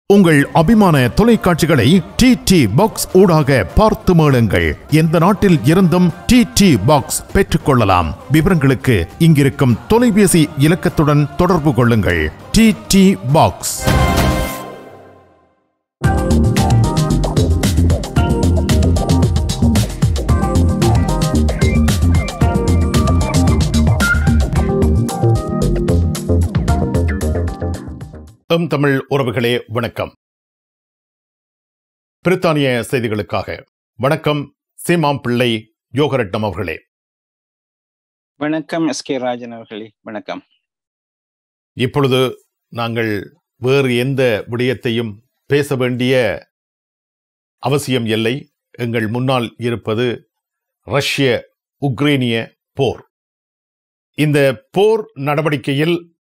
உங்கள் அபிமான தொலைக்காட்சிகளை D T box ஊடாக பார்த்து மேளுங்கள் எந்த நாட்டில் இருந்தும் டி டி பாக்ஸ் பெற்றுக்கொள்ளலாம் விவரங்களுக்கு இங்கிருக்கும் தொலைபேசி இலக்கத்துடன் தொடர்பு கொள்ளுங்கள் T T box M Tamil உறவுகளே வணக்கம் பிரித்தானிய செய்திகளுக்காக வணக்கம் சீமாம் பிள்ளை யோகரட்னம் அவர்களே வணக்கம் எஸ் கே ராஜன் அவர்களே வணக்கம் இப்பொழுது நாங்கள் வேறு எந்த விடயத்தையும் பேச வேண்டிய அவசியம் இல்லை எங்கள் முன்னால் இருப்பது ரஷ்ய உக்ரைனிய போர் இந்த போர் நடவடிக்கையில்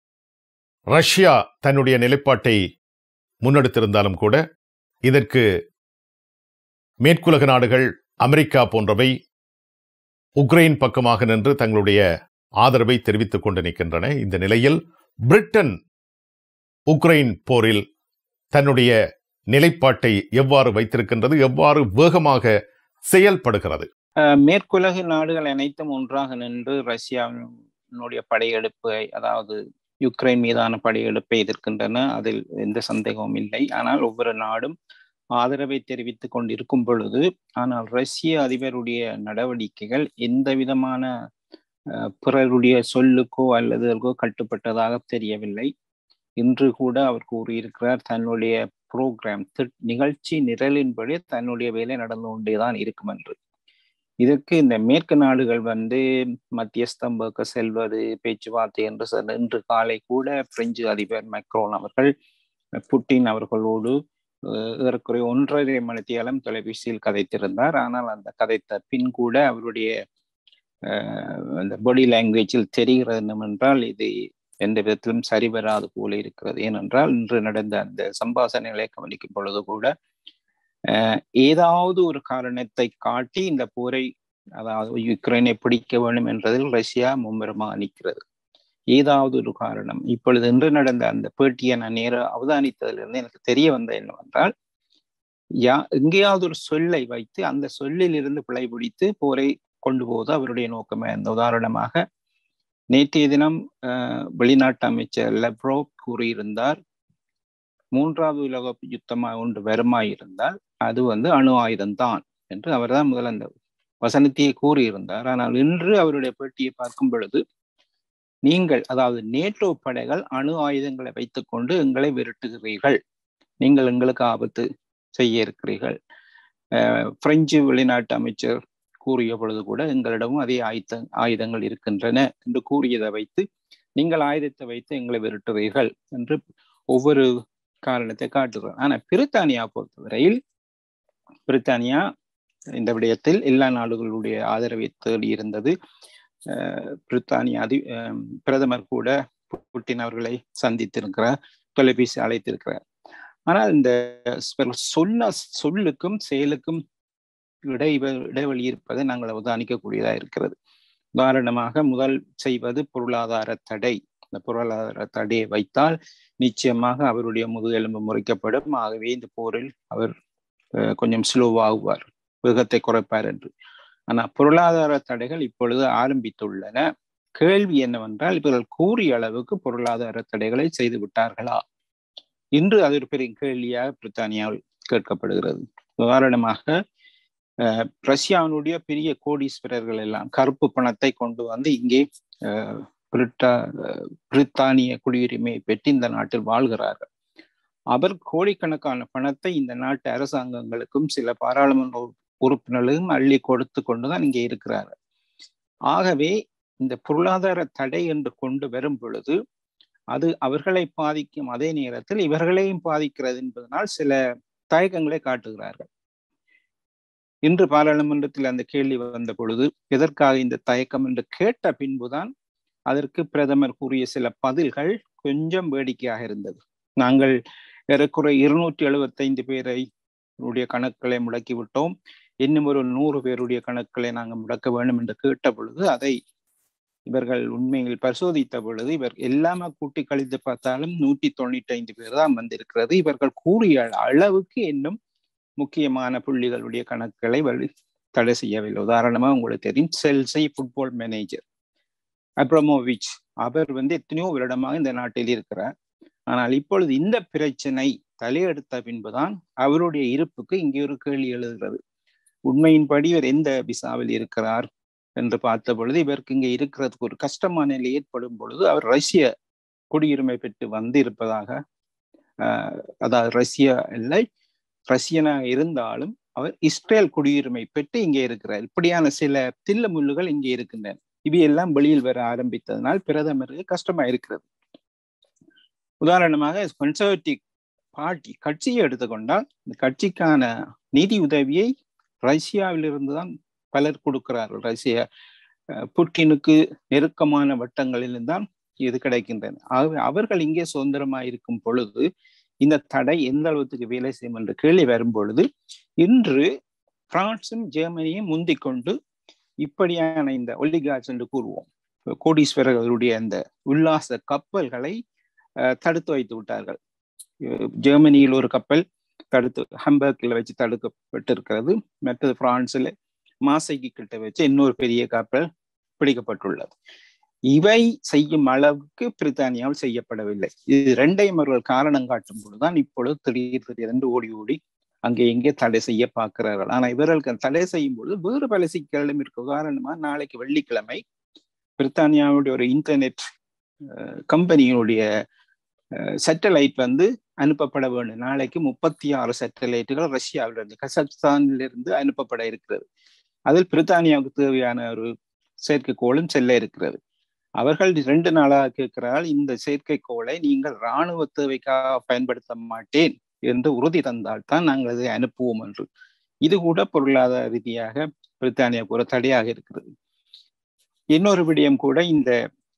ரஷ்யா தன்னுடைய நிலைப்பாட்டை முன்னெடுத்திருந்தாலும் கூட இதற்கு மேற்குலக நாடுகள் அமெரிக்கா போன்றவை உக்ரைன் பக்கமாக நின்று தங்களுடைய ஆதரவை தெரிவித்துக் கொண்டு நிற்கின்றன இந்த நிலையில் பிரிட்டன் உக்ரைன் போரில் தன்னுடைய நிலைப்பாட்டை எவ்வாறு வைத்திருக்கின்றது எவ்வாறு வேகமாக செயல்படுகிறது அஹ், மேற்குலக நாடுகள் அனைத்தும் ஒன்றாக நின்று ரஷ்யாவினுடைய படையெடுப்பை அதாவது யுக்ரைன் மீதான படையெடுப்பை எதிர்க்கின்றன அதில் எந்த சந்தேகமும் இல்லை ஆனால் ஒவ்வொரு நாடும் ஆதரவை தெரிவித்துக் கொண்டிருக்கும் பொழுது ஆனால் ரஷ்ய அதிபருடைய நடவடிக்கைகள் எந்த விதமான அஹ், பிறருடைய சொல்லுக்கோ அல்லது அதற்கோ கட்டுப்பட்டதாக தெரியவில்லை இன்று கூட அவர் கூறியிருக்கிறார் தன்னுடைய புரோகிராம் நிகழ்ச்சி நிரலின்படி தன்னுடைய வேலை நடந்து கொண்டேதான் இருக்கும் என்று இதற்கு இந்த மேற்கு நாடுகள் வந்து மத்தியஸ்தம் வகுக்க செல்வது பேச்சுவார்த்தை என்று சொன்ன இன்று காலை கூட பிரெஞ்சு அதிபர் மேக்ரோன் அவர்கள் புட்டின் அவர்களோடு அஹ், ஏறக்குறைய ஒன்றரை மணித்தியாலம் தொலைபேசியில் கதைத்திருந்தார் ஆனால் அந்த கதைத்த பின் கூட அவருடைய அஹ், அந்த பாடி லாங்குவேஜில் தெரிகிறது என்னவென்றால் இது எந்த விதத்திலும் சரிவராது போல இருக்கிறது ஏனென்றால் இன்று நடந்த அந்த சம்பாஷணைகளை கவனிக்கும் பொழுது கூட அஹ், ஏதாவது ஒரு காரணத்தை காட்டி இந்த போரை அதாவது யுக்ரைனை பிடிக்க வேண்டும் என்றதில் ரஷ்யா மும்முரமாக நிற்கிறது ஏதாவது ஒரு காரணம் இப்பொழுது இன்று நடந்த அந்த பேட்டியை நான் நேர அவதானித்ததிலிருந்து எனக்கு தெரிய வந்த என்னவென்றால் யா எங்கேயாவது ஒரு சொல்லை வைத்து அந்த சொல்லில் இருந்து பிழை பிடித்து போரை கொண்டு போவது அவருடைய நோக்கமே அந்த உதாரணமாக நேற்றைய தினம் அஹ், வெளிநாட்டு அமைச்சர் லெப்ரோவ் கூறியிருந்தார் மூன்றாவது உலக யுத்தமாக ஒன்று வருமாயிருந்தால் அது வந்து அணு ஆயுதம்தான் என்று அவர்தான் முதல் அந்த வசனத்தையே கூறியிருந்தார் ஆனால் இன்று அவருடைய பேட்டியை பார்க்கும் பொழுது நீங்கள் அதாவது நேட்டோ படைகள் அணு ஆயுதங்களை வைத்துக்கொண்டு எங்களை விரட்டுகிறீர்கள் நீங்கள் எங்களுக்கு ஆபத்து செய்ய இருக்கிறீர்கள் அஹ் பிரெஞ்சு வெளிநாட்டு அமைச்சர் கூறிய பொழுது கூட எங்களிடமும் அதே ஆயுத ஆயுதங்கள் இருக்கின்றன என்று கூறியதை வைத்து நீங்கள் ஆயுதத்தை வைத்து எங்களை விரட்டுகிறீர்கள் என்று ஒவ்வொரு காரணத்தை காட்டுகிறார் ஆனா பிரித்தானியா பொறுத்தவரையில் பிரித்தானியா இந்த விடயத்தில் எல்லா நாடுகளுடைய ஆதரவை தேடி இருந்தது அஹ் பிரித்தானிய அதி அஹ் பிரதமர் கூட புட்டின் அவர்களை சந்தித்திருக்கிறார் தொலைபேசி அழைத்திருக்கிறார் ஆனால் இந்த சொன்ன சொல்லுக்கும் செயலுக்கும் இடை இடைவெளி இருப்பதை நாங்கள் அவதானிக்கக்கூடியதா இருக்கிறது உதாரணமாக முதல் செய்வது பொருளாதார தடை இந்த பொருளாதார தடையை வைத்தால் நிச்சயமாக அவருடைய முதுகெலும்பு முறைக்கப்படும் ஆகவே இந்த போரில் அவர் அஹ், கொஞ்சம் ஸ்லோவாகுவார் வேகத்தை குறைப்பார் என்று ஆனால் பொருளாதார தடைகள் இப்பொழுது ஆரம்பித்துள்ளன கேள்வி என்னவென்றால் இவர்கள் கூறிய அளவுக்கு பொருளாதார தடைகளை செய்து விட்டார்களா இன்று அது ஒரு பெரிய கேள்வியாக பிரித்தானியாவில் கேட்கப்படுகிறது உதாரணமாக அஹ், ரஷ்யாவினுடைய பெரிய கோடீஸ்வரர்கள் எல்லாம் கருப்பு பணத்தை கொண்டு வந்து இங்கே அஹ், பிரிட்டா அஹ், பிரித்தானிய குடியுரிமையை பெற்று இந்த நாட்டில் வாழ்கிறார்கள் அவர் கோடிக்கணக்கான பணத்தை இந்த நாட்டு அரசாங்கங்களுக்கும் சில பாராளுமன்ற உறுப்பினர்களும் அள்ளி கொடுத்து கொண்டுதான் இங்கே இருக்கிறார்கள் ஆகவே இந்த பொருளாதார தடை என்று கொண்டு வரும் பொழுது அது அவர்களை பாதிக்கும் அதே நேரத்தில் இவர்களையும் பாதிக்கிறது என்பதனால் சில தயக்கங்களை காட்டுகிறார்கள் இன்று பாராளுமன்றத்தில் அந்த கேள்வி வந்த பொழுது எதற்காக இந்த தயக்கம் என்று கேட்ட பின்புதான் அதற்கு பிரதமர் கூறிய சில பதில்கள் கொஞ்சம் வேடிக்கையாக இருந்தது நாங்கள் ஏறக்குறை இருநூற்றி எழுபத்தைந்து பேரை உடைய கணக்குகளை முடக்கி விட்டோம் இன்னும் ஒரு நூறு பேருடைய கணக்குகளை நாங்கள் முடக்க வேண்டும் என்று கேட்ட பொழுது அதை இவர்கள் உண்மையில் பரிசோதித்த பொழுது இவர் எல்லாமே கூட்டி கழித்து பார்த்தாலும் நூற்றி தொண்ணூற்றி ஐந்து பேர் தான் வந்திருக்கிறது இவர்கள் கூறிய அளவுக்கு இன்னும் முக்கியமான புள்ளிகளுடைய கணக்குகளை தடை செய்யவில்லை உதாரணமா உங்களுக்கு தெரியும் செல்சை ஃபுட்பால் மேனேஜர் அப்ரமோவிச் அவர் வந்து எத்தனையோ வருடமாக இந்த நாட்டில் இருக்கிறார் ஆனால் இப்பொழுது இந்த பிரச்சனை தலையெடுத்த பின்புதான் அவருடைய இருப்புக்கு இங்கே ஒரு கேள்வி எழுதுகிறது உண்மையின்படி இவர் எந்த விசாவில் இருக்கிறார் என்று பார்த்த பொழுது இவருக்கு இங்கே இருக்கிறதுக்கு ஒரு கஷ்டமான நிலை ஏற்படும் பொழுது அவர் ரஷ்ய குடியுரிமை பெற்று வந்து இருப்பதாக அதாவது ரஷ்ய இல்லை ரஷ்யனாக இருந்தாலும் அவர் இஸ்ரேல் குடியுரிமை பெற்று இங்கே இருக்கிறார் இப்படியான சில தில்ல முள்ளுகள் இங்கே இருக்கின்றன இவையெல்லாம் வெளியில் வர ஆரம்பித்ததனால் பிரதமருக்கு கஷ்டமா இருக்கிறது உதாரணமாக கன்சர்வேட்டிவ் பார்ட்டி கட்சியை எடுத்துக்கொண்டால் இந்த கட்சிக்கான நிதி உதவியை ரஷ்யாவிலிருந்து தான் பலர் கொடுக்கிறார்கள் ரஷ்ய புட்டினுக்கு நெருக்கமான வட்டங்களில் தான் இது கிடைக்கின்றன அவர்கள் இங்கே சுதந்திரமாக இருக்கும் பொழுது இந்த தடை எந்த அளவுக்கு வேலை செய்யும் என்ற கேள்வி வரும் பொழுது இன்று பிரான்சும் ஜெர்மனியும் முந்திக் கொண்டு இப்படியான இந்த ஒலிகாட்ஸ் என்று கூறுவோம் கோடீஸ்வரர்களுடைய அந்த உல்லாச கப்பல்களை தடுத்து வைத்து விட்டார்கள் ஜெர்மனியில் ஒரு கப்பல் தடுத்து ஹம்பர்கில் வச்சு தடுக்கப்பட்டிருக்கிறது மற்றது பிரான்சில் மாசைக்கு கிட்ட வச்சு இன்னொரு பெரிய கப்பல் பிடிக்கப்பட்டுள்ளது இவை செய்யும் அளவுக்கு பிரித்தானியாவில் செய்யப்படவில்லை இது ரெண்டையும் அவர்கள் காரணம் காட்டும் பொழுதுதான் இப்பொழுது திடீர் திடீரென்று ஓடி ஓடி அங்கே இங்கே தடை செய்ய பார்க்கிறார்கள் ஆனா இவர்களுக்கு தடை செய்யும் பொழுது வேறு பல சிக்கலும் இருக்கு உதாரணமா நாளைக்கு வெள்ளிக்கிழமை பிரித்தானியாவுடைய ஒரு இன்டர்நெட் கம்பெனியினுடைய சேட்டலைட் வந்து அனுப்பப்பட வேண்டும் நாளைக்கு முப்பத்தி ஆறு சேட்டலைட்டுகள் ரஷ்யாவிலிருந்து கசக்ஸ்தானிலிருந்து அனுப்பப்பட இருக்கிறது அதில் பிரித்தானியாவுக்கு தேவையான ஒரு செயற்கைக்கோளும் செல்ல இருக்கிறது அவர்கள் ரெண்டு நாளாக கேட்கிறால் இந்த செயற்கைக்கோளை நீங்கள் இராணுவ தேவைக்காக பயன்படுத்த மாட்டேன் என்று உறுதி தந்தால் தான் நாங்கள் அதை அனுப்புவோம் என்று இது கூட பொருளாதார ரீதியாக பிரித்தானியாவுக்கு ஒரு தடையாக இருக்கிறது இன்னொரு விடயம் கூட இந்த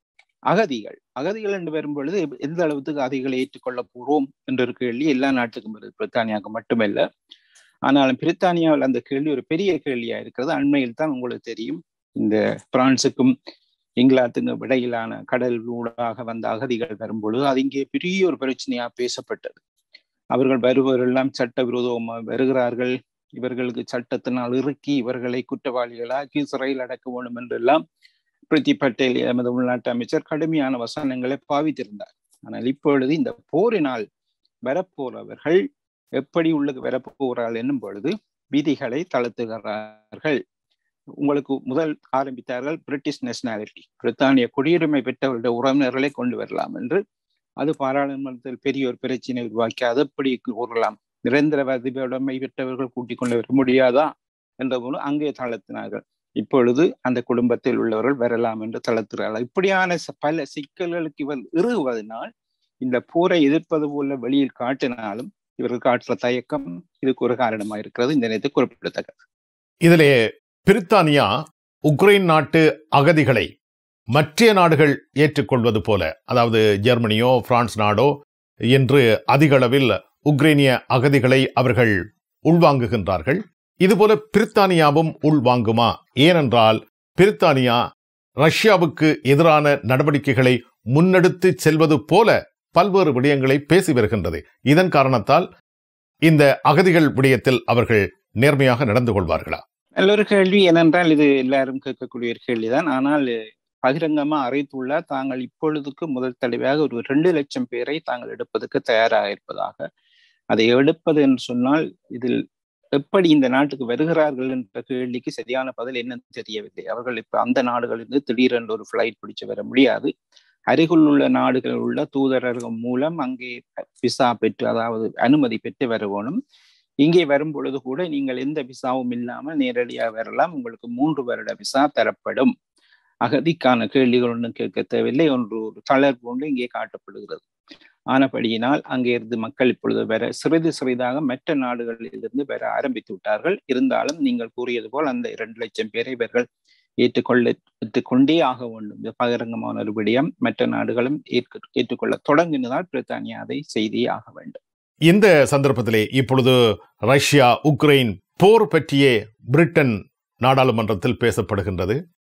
அகதிகள் அகதிகள் என்று வரும் பொழுது எந்த அளவுக்கு அகதிகளை ஏற்றுக்கொள்ள போறோம் என்ற ஒரு கேள்வி எல்லா நாட்டுக்கும் வருது பிரித்தானியாவுக்கு மட்டுமல்ல ஆனாலும் பிரித்தானியாவில் அந்த கேள்வி ஒரு பெரிய கேள்வியா இருக்கிறது அண்மையில் தான் உங்களுக்கு தெரியும் இந்த பிரான்சுக்கும் இங்கிலாந்துக்கும் இடையிலான கடல் ஊடாக வந்த அகதிகள் வரும்பொழுது அது இங்கே பெரிய ஒரு பிரச்சனையா பேசப்பட்டது அவர்கள் வருபவரெல்லாம் சட்டவிரோதமாக வருகிறார்கள் இவர்களுக்கு சட்டத்தினால் இறுக்கி இவர்களை குற்றவாளிகளாக்கி சிறையில் அடக்க வேண்டும் என்றெல்லாம் பிரித்தி பட்டேல் எமது உள்நாட்டு அமைச்சர் கடுமையான வசனங்களை பாவித்திருந்தார் ஆனால் இப்பொழுது இந்த போரினால் வரப்போறவர்கள் எப்படி உள்ளுக்கு வரப்போகிறார்கள் என்னும் பொழுது விதிகளை தளர்த்துகிறார்கள் உங்களுக்கு முதல் ஆரம்பித்தார்கள் பிரிட்டிஷ் நேஷனாலிட்டி பிரித்தானிய குடியுரிமை பெற்றவருடைய உறவினர்களை கொண்டு வரலாம் என்று அது பாராளுமன்றத்தில் பெரிய ஒரு பிரச்சனை உருவாக்கி அது எப்படி கூறலாம் நிரந்தர வதிவுடைமை பெற்றவர்கள் கூட்டிக் கொண்டு வர முடியாதா என்ற போது அங்கே தளர்த்தினார்கள் இப்பொழுது அந்த குடும்பத்தில் உள்ளவர்கள் வரலாம் என்று தளர்த்துகிறார்கள் இப்படியான பல சிக்கல்களுக்கு இவர் இறுகுவதனால் இந்த போரை எதிர்ப்பது போல வெளியில் காட்டினாலும் இவர்கள் காட்டுற தயக்கம் இதுக்கு ஒரு காரணமா இருக்கிறது இந்த நேரத்தை குறிப்பிடத்தக்கது இதிலே பிரித்தானியா உக்ரைன் நாட்டு அகதிகளை மற்ற நாடுகள் ஏற்றுக்கொள்வது போல அதாவது ஜெர்மனியோ பிரான்ஸ் நாடோ என்று அதிக அளவில் உக்ரைனிய அகதிகளை அவர்கள் உள்வாங்குகின்றார்கள் இதுபோல பிரித்தானியாவும் உள்வாங்குமா ஏனென்றால் பிரித்தானியா ரஷ்யாவுக்கு எதிரான நடவடிக்கைகளை முன்னெடுத்து செல்வது போல பல்வேறு விடயங்களை பேசி வருகின்றது இதன் காரணத்தால் இந்த அகதிகள் விடயத்தில் அவர்கள் நேர்மையாக நடந்து கொள்வார்களா நல்ல ஒரு கேள்வி ஏனென்றால் இது எல்லாரும் கேட்கக்கூடிய ஒரு கேள்விதான் ஆனால் பகிரங்கமா அறிவித்துள்ள தாங்கள் இப்பொழுதுக்கு முதல் தடவையாக ஒரு ரெண்டு லட்சம் பேரை தாங்கள் எடுப்பதற்கு தயாராக இருப்பதாக அதை எடுப்பது என்று சொன்னால் இதில் எப்படி இந்த நாட்டுக்கு வருகிறார்கள் என்ற கேள்விக்கு சரியான பதில் என்னன்னு தெரியவில்லை அவர்கள் இப்ப அந்த நாடுகளிலிருந்து திடீரென்று ஒரு ஃபிளைட் பிடிச்சு வர முடியாது அருகில் உள்ள நாடுகள் உள்ள தூதரர்கள் மூலம் அங்கே விசா பெற்று அதாவது அனுமதி பெற்று வர வேணும் இங்கே வரும் பொழுது கூட நீங்கள் எந்த விசாவும் இல்லாமல் நேரடியாக வரலாம் உங்களுக்கு மூன்று வருட விசா தரப்படும் அகதிக்கான கேள்விகள் ஒன்றும் கேட்க தேவையில்லை ஒன்று ஒரு தளர்வு ஒன்று இங்கே காட்டப்படுகிறது ஆனபடியினால் அங்கே இருந்து மக்கள் இப்பொழுது வர சிறிது சிறிதாக மற்ற நாடுகளிலிருந்து வர ஆரம்பித்து விட்டார்கள் இருந்தாலும் நீங்கள் கூறியது போல் அந்த இரண்டு லட்சம் பேரை இவர்கள் ஏற்றுக்கொள்ள ஏற்றுக்கொண்டே ஆக வேண்டும் இது பகிரங்கமான ஒரு விடயம் மற்ற நாடுகளும் ஏற்க ஏற்றுக்கொள்ள தொடங்கினதால் பிரித்தானியா அதை செய்தே ஆக வேண்டும் இந்த சந்தர்ப்பத்திலே இப்பொழுது ரஷ்யா உக்ரைன் போர் பற்றியே பிரிட்டன் நாடாளுமன்றத்தில் பேசப்படுகின்றது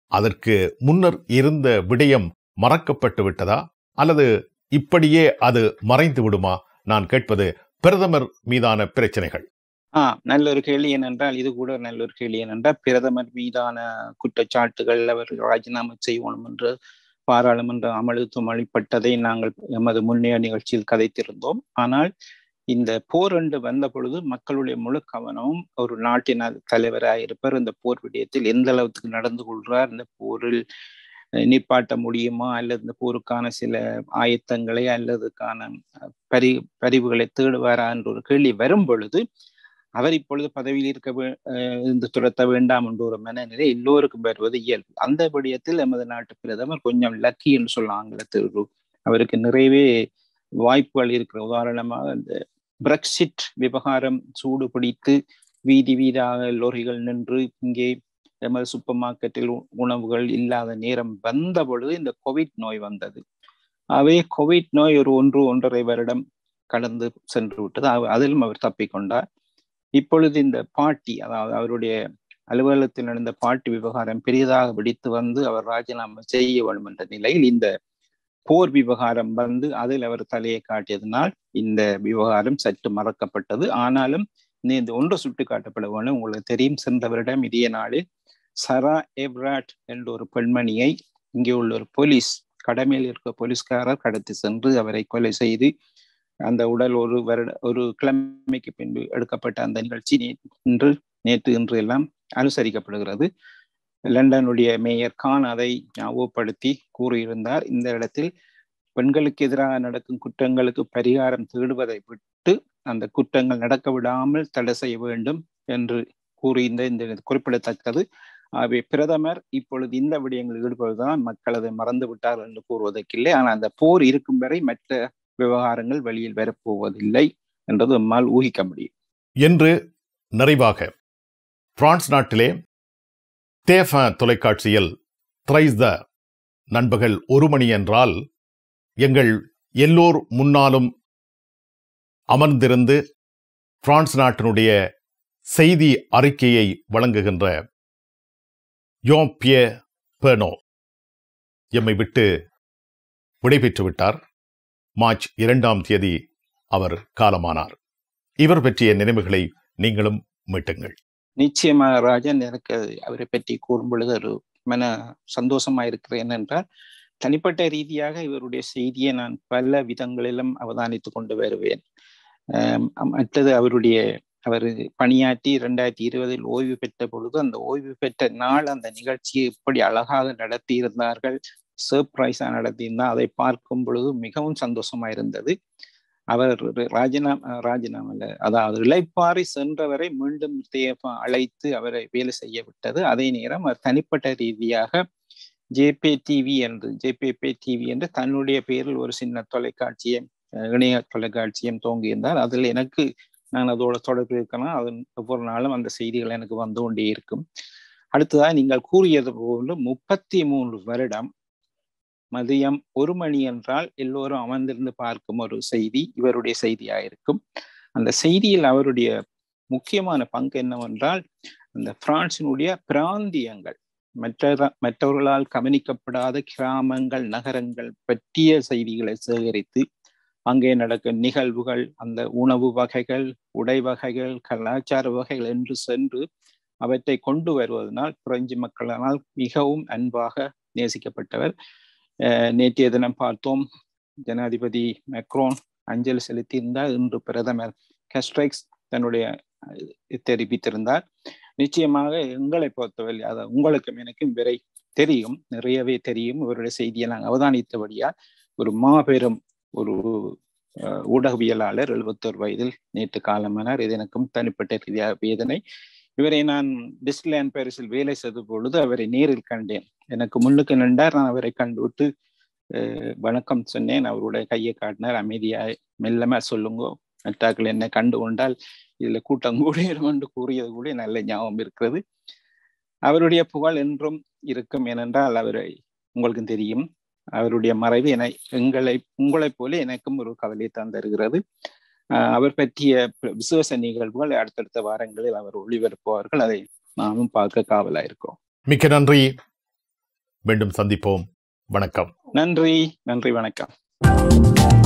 அதற்கு முன்னர் இருந்த விடயம் மறக்கப்பட்டு விட்டதா அல்லது இப்படியே அது மறைந்து விடுமா நான் கேட்பது பிரதமர் மீதான பிரச்சனைகள் ஆ நல்ல ஒரு கேள்வி ஏனென்றால் இது கூட நல்ல ஒரு கேள்வி ஏனென்றால் பிரதமர் மீதான குற்றச்சாட்டுகள் அவர் ராஜினாமா செய்யணும் என்று பாராளுமன்ற அமலுத்துவம் அளிப்பட்டதை நாங்கள் எமது முன்னைய நிகழ்ச்சியில் கதைத்திருந்தோம் ஆனால் இந்த போர் என்று வந்த பொழுது மக்களுடைய முழு கவனமும் ஒரு நாட்டின் தலைவராக இருப்பர் இந்த போர் விடயத்தில் எந்த அளவுக்கு நடந்து கொள்கிறார் இந்த போரில் நிப்பாட்ட முடியுமா அல்லது இந்த போருக்கான சில ஆயத்தங்களை அல்லதுக்கான பரி பரிவுகளை தேடுவாரா என்ற ஒரு கேள்வி வரும் பொழுது அவர் இப்பொழுது பதவியில் இருக்க இருந்து துரத்த வேண்டாம் என்ற ஒரு மனநிலை எல்லோருக்கும் வருவது இயல்பு அந்த விடயத்தில் எமது நாட்டு பிரதமர் கொஞ்சம் லக்கி என்று சொல்ல ஆங்கிலத்தில் அவருக்கு நிறையவே வாய்ப்புகள் இருக்கிற உதாரணமாக இந்த பிரெக்சிட் விவகாரம் சூடு பிடித்து வீதி வீடாக லோரிகள் நின்று இங்கே எமது சூப்பர் மார்க்கெட்டில் உணவுகள் இல்லாத நேரம் வந்த பொழுது இந்த கோவிட் நோய் வந்தது அவே கோவிட் நோய் ஒரு ஒன்று ஒன்றரை வருடம் கடந்து சென்று விட்டது அதிலும் அவர் தப்பிக்கொண்டார் இப்பொழுது இந்த பாட்டி அதாவது அவருடைய அலுவலகத்தில் நடந்த பாட்டி விவகாரம் பெரிதாக வெடித்து வந்து அவர் ராஜினாமா செய்ய வேண்டும் என்ற நிலையில் இந்த போர் விவகாரம் வந்து அதில் அவர் தலையை காட்டியதனால் இந்த விவகாரம் சற்று மறக்கப்பட்டது ஆனாலும் இந்த ஒன்று சுட்டு காட்டப்பட வேண்டும் உங்களுக்கு தெரியும் சென்ற வருடம் இதே நாளில் சரா எப்ராட் என்ற ஒரு பெண்மணியை இங்கே உள்ள ஒரு போலீஸ் கடமையில் இருக்க போலீஸ்காரர் கடத்தி சென்று அவரை கொலை செய்து அந்த உடல் ஒரு வருட ஒரு கிழமைக்கு பின்பு எடுக்கப்பட்ட அந்த நிகழ்ச்சி இன்று நேற்று இன்று எல்லாம் அனுசரிக்கப்படுகிறது லண்டனுடைய மேயர் கான் அதை ஞாபகப்படுத்தி கூறியிருந்தார் இந்த இடத்தில் பெண்களுக்கு எதிராக நடக்கும் குற்றங்களுக்கு பரிகாரம் தேடுவதை விட்டு அந்த குற்றங்கள் நடக்க விடாமல் தடை செய்ய வேண்டும் என்று கூறியிருந்த இந்த குறிப்பிடத்தக்கது ஆகவே பிரதமர் இப்பொழுது இந்த விடயங்களில் ஈடுபடுவதுதான் மக்கள் அதை மறந்து விட்டார் என்று கூறுவதற்கில்லை ஆனால் அந்த போர் இருக்கும் வரை மற்ற விவகாரங்கள் வெளியில் வரப்போவதில்லை என்றது நம்மால் ஊகிக்க முடியும் என்று நிறைவாக பிரான்ஸ் நாட்டிலே தேஃப தொலைக்காட்சியில் த்ரைஸ் த நண்பகல் ஒரு மணி என்றால் எங்கள் எல்லோர் முன்னாலும் அமர்ந்திருந்து பிரான்ஸ் நாட்டினுடைய செய்தி அறிக்கையை வழங்குகின்ற யோம்பிய பெர்னோ எம்மை விட்டு விடைபெற்று விட்டார் மார்ச் இரண்டாம் தேதி அவர் காலமானார் இவர் பற்றிய நினைவுகளை நீங்களும் மீட்டுங்கள் நிச்சயமாக ராஜன் எனக்கு அவரை பற்றி கூறும் பொழுது ஒரு மன சந்தோஷமா இருக்கிறேன் என்றால் தனிப்பட்ட ரீதியாக இவருடைய செய்தியை நான் பல விதங்களிலும் அவதானித்து கொண்டு வருவேன் மற்றது அவருடைய அவர் பணியாற்றி இரண்டாயிரத்தி இருபதில் ஓய்வு பெற்ற பொழுது அந்த ஓய்வு பெற்ற நாள் அந்த நிகழ்ச்சியை இப்படி அழகாக நடத்தி இருந்தார்கள் சர்ப்ரைஸா நடத்தியிருந்தால் அதை பார்க்கும் பொழுது மிகவும் சந்தோஷமா இருந்தது அவர் ராஜினாமா ராஜினாமல அதாவது இளைப்பாறை சென்றவரை மீண்டும் தேவ அழைத்து அவரை வேலை செய்ய விட்டது அதே நேரம் அவர் தனிப்பட்ட ரீதியாக ஜேபே டிவி என்று ஜேபேபே டிவி என்று தன்னுடைய பேரில் ஒரு சின்ன தொலைக்காட்சியை இணைய தொலைக்காட்சியும் தோங்கியிருந்தார் அதில் எனக்கு நான் அதோட தொடர்பு இருக்கணும் அது ஒவ்வொரு நாளும் அந்த செய்திகள் எனக்கு வந்து கொண்டே இருக்கும் அடுத்ததாக நீங்கள் கூறியது போன்று முப்பத்தி மூன்று வருடம் மதியம் ஒரு மணி என்றால் எல்லோரும் அமர்ந்திருந்து பார்க்கும் ஒரு செய்தி இவருடைய செய்தியாக இருக்கும் அந்த செய்தியில் அவருடைய முக்கியமான பங்கு என்னவென்றால் அந்த பிரான்சினுடைய பிராந்தியங்கள் மற்ற மற்றவர்களால் கவனிக்கப்படாத கிராமங்கள் நகரங்கள் பற்றிய செய்திகளை சேகரித்து அங்கே நடக்கும் நிகழ்வுகள் அந்த உணவு வகைகள் உடை வகைகள் கலாச்சார வகைகள் என்று சென்று அவற்றை கொண்டு வருவதனால் பிரெஞ்சு மக்களால் மிகவும் அன்பாக நேசிக்கப்பட்டவர் நேற்றைய தினம் பார்த்தோம் ஜனாதிபதி மெக்ரோன் அஞ்சலி செலுத்தியிருந்தார் இன்று பிரதமர் கஸ்ட்ரைக்ஸ் தன்னுடைய தெரிவித்திருந்தார் நிச்சயமாக எங்களை பொறுத்தவரை அது உங்களுக்கும் எனக்கும் விரை தெரியும் நிறையவே தெரியும் இவருடைய செய்தியை நாங்கள் அவதானித்தபடியால் ஒரு மாபெரும் ஒரு ஊடகவியலாளர் எழுபத்தோரு வயதில் நேற்று காலமானார் இது எனக்கும் தனிப்பட்ட ரீதியாக வேதனை இவரை நான் டிஸ்லேண்ட் பாரிஸில் வேலை செய்த பொழுது அவரை நேரில் கண்டேன் எனக்கு முன்னுக்கு நின்றார் நான் அவரை கண்டுவிட்டு வணக்கம் சொன்னேன் அவருடைய கையை காட்டினார் அமைதியாய் மெல்லமா சொல்லுங்க மற்றாக்கள் என்ன கண்டு கொண்டால் இதுல கூட்டம் கூடியும் என்று கூறியது கூட நல்ல ஞாபகம் இருக்கிறது அவருடைய புகழ் என்றும் இருக்கும் ஏனென்றால் அவரை உங்களுக்கு தெரியும் அவருடைய மறைவு என எங்களை உங்களைப் போல எனக்கும் ஒரு கவலை தான் தருகிறது அவர் பற்றிய விசுவாச நிகழ்வுகள் அடுத்தடுத்த வாரங்களில் அவர் ஒளிபரப்புவார்கள் அதை நாமும் பார்க்க காவலா இருக்கோம் மிக்க நன்றி மீண்டும் சந்திப்போம் வணக்கம் நன்றி நன்றி வணக்கம்